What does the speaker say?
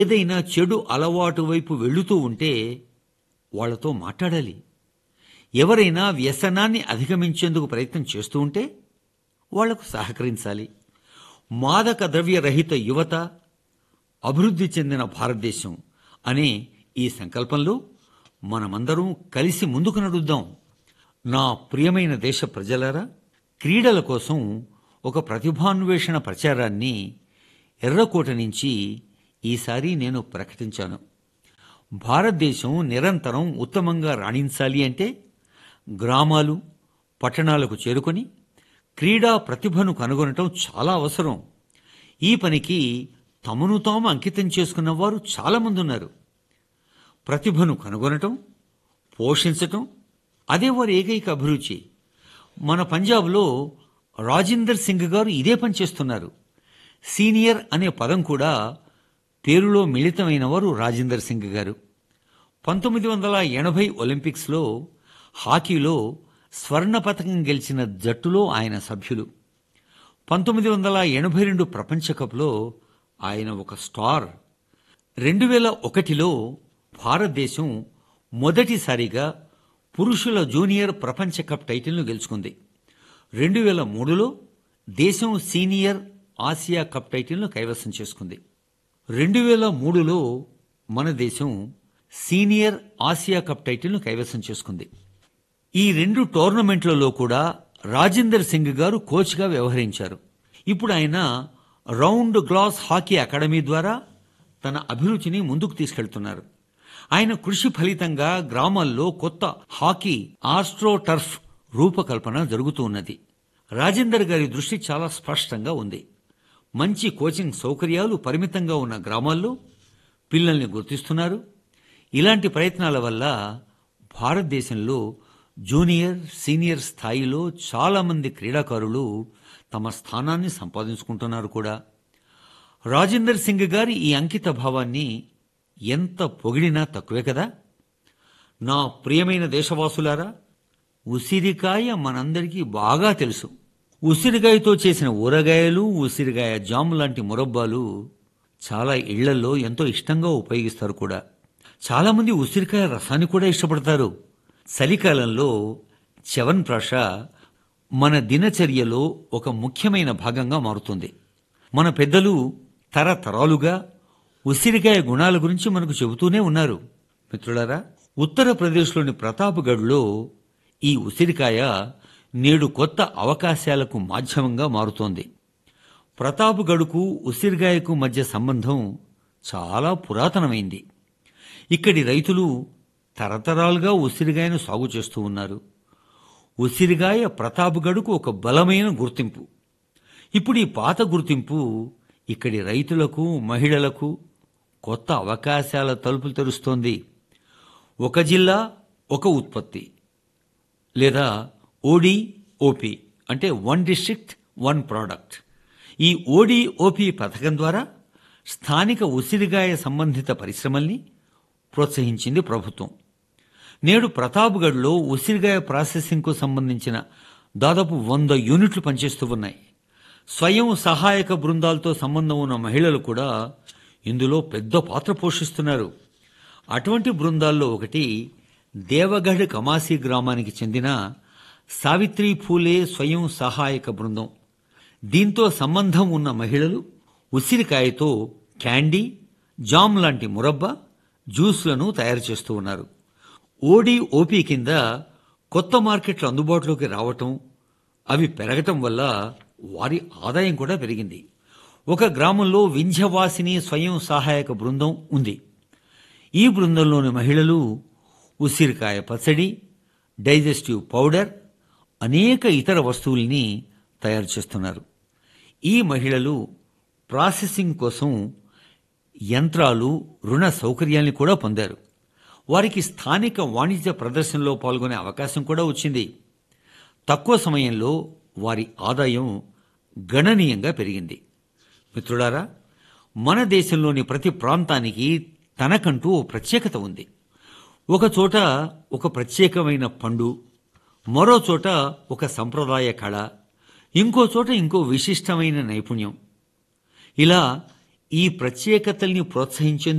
ఏదైనా చెడు అలవాటు వైపు వెళుతూ ఉంటే వాళ్ళతో మాట్లాడాలి ఎవరైనా వ్యసనాన్ని అధిగమించేందుకు ప్రయత్నం చేస్తూ ఉంటే వాళ్లకు సహకరించాలి మాదక ద్రవ్య రహిత యువత అభివృద్ధి చెందిన భారతదేశం అనే ఈ సంకల్పంలో మనమందరం కలిసి ముందుకు నడుద్దాం నా ప్రియమైన దేశ ప్రజలారా క్రీడల కోసం ఒక ప్రతిభాన్వేషణ ప్రచారాన్ని ఎర్రకోట నుంచి ఈసారి నేను ప్రకటించాను భారతదేశం నిరంతరం ఉత్తమంగా రాణించాలి అంటే గ్రామాలు పట్టణాలకు చేరుకొని క్రీడా ప్రతిభను కనుగొనటం చాలా అవసరం ఈ పనికి తమను తాము అంకితం చేసుకున్న వారు చాలామంది ఉన్నారు ప్రతిభను కనుగొనటం పోషించటం అదే వారి ఏకైక అభిరుచి మన పంజాబ్లో రాజిందర్ సింగ్ గారు ఇదే పని చేస్తున్నారు సీనియర్ అనే పదం కూడా పేరులో మిళితమైన వారు రాజిందర్ సింగ్ గారు పంతొమ్మిది వందల ఎనభై ఒలింపిక్స్లో హాకీలో స్వర్ణ పథకం గెలిచిన జట్టులో ఆయన సభ్యులు పంతొమ్మిది వందల ఎనభై రెండు ప్రపంచ కప్లో ఆయన ఒక స్టార్ రెండు వేల ఒకటిలో భారతదేశం మొదటిసారిగా పురుషుల జూనియర్ ప్రపంచ కప్ టైటిల్ను గెలుచుకుంది రెండు వేల మూడులో దేశం సీనియర్ ఆసియా కప్ టైటిల్ను కైవసం చేసుకుంది రెండు వేల మూడులో మన దేశం సీనియర్ ఆసియా కప్ టైటిల్ను కైవసం చేసుకుంది ఈ రెండు టోర్నమెంట్లలో కూడా రాజేందర్ సింగ్ గారు కోచ్గా వ్యవహరించారు ఇప్పుడు ఆయన రౌండ్ గ్లాస్ హాకీ అకాడమీ ద్వారా తన అభిరుచిని ముందుకు తీసుకెళ్తున్నారు ఆయన కృషి ఫలితంగా గ్రామాల్లో కొత్త హాకీ ఆస్ట్రో టర్ఫ్ రూపకల్పన జరుగుతూ ఉన్నది రాజేందర్ గారి దృష్టి చాలా స్పష్టంగా ఉంది మంచి కోచింగ్ సౌకర్యాలు పరిమితంగా ఉన్న గ్రామాల్లో పిల్లల్ని గుర్తిస్తున్నారు ఇలాంటి ప్రయత్నాల వల్ల భారతదేశంలో జూనియర్ సీనియర్ స్థాయిలో చాలామంది క్రీడాకారులు తమ స్థానాన్ని సంపాదించుకుంటున్నారు కూడా రాజేందర్ సింగ్ గారి ఈ అంకిత భావాన్ని ఎంత పొగిడినా తక్కువే కదా నా ప్రియమైన దేశవాసులారా ఉసిరికాయ మనందరికీ బాగా తెలుసు ఉసిరికాయతో చేసిన ఊరగాయలు ఉసిరికాయ జామ్ లాంటి మురబ్బాలు చాలా ఇళ్లలో ఎంతో ఇష్టంగా ఉపయోగిస్తారు కూడా చాలామంది ఉసిరికాయ రసాన్ని కూడా ఇష్టపడతారు చలికాలంలో చవన్ప్రాష మన దినచర్యలో ఒక ముఖ్యమైన భాగంగా మారుతుంది మన పెద్దలు తరతరాలుగా ఉసిరికాయ గుణాల గురించి మనకు చెబుతూనే ఉన్నారు మిత్రులారా ఉత్తరప్రదేశ్లోని ప్రతాప్గఢ్లో ఈ ఉసిరికాయ నేడు కొత్త అవకాశాలకు మాధ్యమంగా మారుతోంది ప్రతాప్గఢ్కు ఉసిరికాయకు మధ్య సంబంధం చాలా పురాతనమైంది ఇక్కడి రైతులు తరతరాలుగా ఉసిరికాయను సాగు చేస్తూ ఉన్నారు ఉసిరికాయ ప్రతాప్గఢ్కు ఒక బలమైన గుర్తింపు ఇప్పుడు ఈ పాత గుర్తింపు ఇక్కడి రైతులకు మహిళలకు కొత్త అవకాశాల తలుపులు తెరుస్తోంది ఒక జిల్లా ఒక ఉత్పత్తి లేదా ఓడి ఓపి అంటే వన్ డిస్ట్రిక్ట్ వన్ ప్రోడక్ట్ ఈ ఓడి ఓపి పథకం ద్వారా స్థానిక ఉసిరిగాయ సంబంధిత పరిశ్రమల్ని ప్రోత్సహించింది ప్రభుత్వం నేడు ప్రతాప్గఢ్లో ఉసిరిగాయ ప్రాసెసింగ్కు సంబంధించిన దాదాపు వంద యూనిట్లు పనిచేస్తూ ఉన్నాయి స్వయం సహాయక బృందాలతో సంబంధం ఉన్న మహిళలు కూడా ఇందులో పెద్ద పాత్ర పోషిస్తున్నారు అటువంటి బృందాల్లో ఒకటి దేవగఢ్ కమాసి గ్రామానికి చెందిన సావిత్రి ఫూలే స్వయం సహాయక బృందం దీంతో సంబంధం ఉన్న మహిళలు ఉసిరికాయతో క్యాండీ జామ్ లాంటి మురబ్బా జ్యూస్లను తయారు చేస్తూ ఉన్నారు ఓడి ఓపీ కింద కొత్త మార్కెట్లు అందుబాటులోకి రావటం అవి పెరగటం వల్ల వారి ఆదాయం కూడా పెరిగింది ఒక గ్రామంలో వింధ్యవాసిని స్వయం సహాయక బృందం ఉంది ఈ బృందంలోని మహిళలు ఉసిరికాయ పచ్చడి డైజెస్టివ్ పౌడర్ అనేక ఇతర వస్తువుల్ని తయారు చేస్తున్నారు ఈ మహిళలు ప్రాసెసింగ్ కోసం యంత్రాలు రుణ సౌకర్యాన్ని కూడా పొందారు వారికి స్థానిక వాణిజ్య ప్రదర్శనలో పాల్గొనే అవకాశం కూడా వచ్చింది తక్కువ సమయంలో వారి ఆదాయం గణనీయంగా పెరిగింది మిత్రులారా మన దేశంలోని ప్రతి ప్రాంతానికి తనకంటూ ఓ ప్రత్యేకత ఉంది ఒక చోట ఒక ప్రత్యేకమైన పండు మరో చోట ఒక సంప్రదాయ కళ ఇంకో చోట ఇంకో విశిష్టమైన నైపుణ్యం ఇలా ఈ ప్రత్యేకతల్ని ప్రోత్సహించేందుకు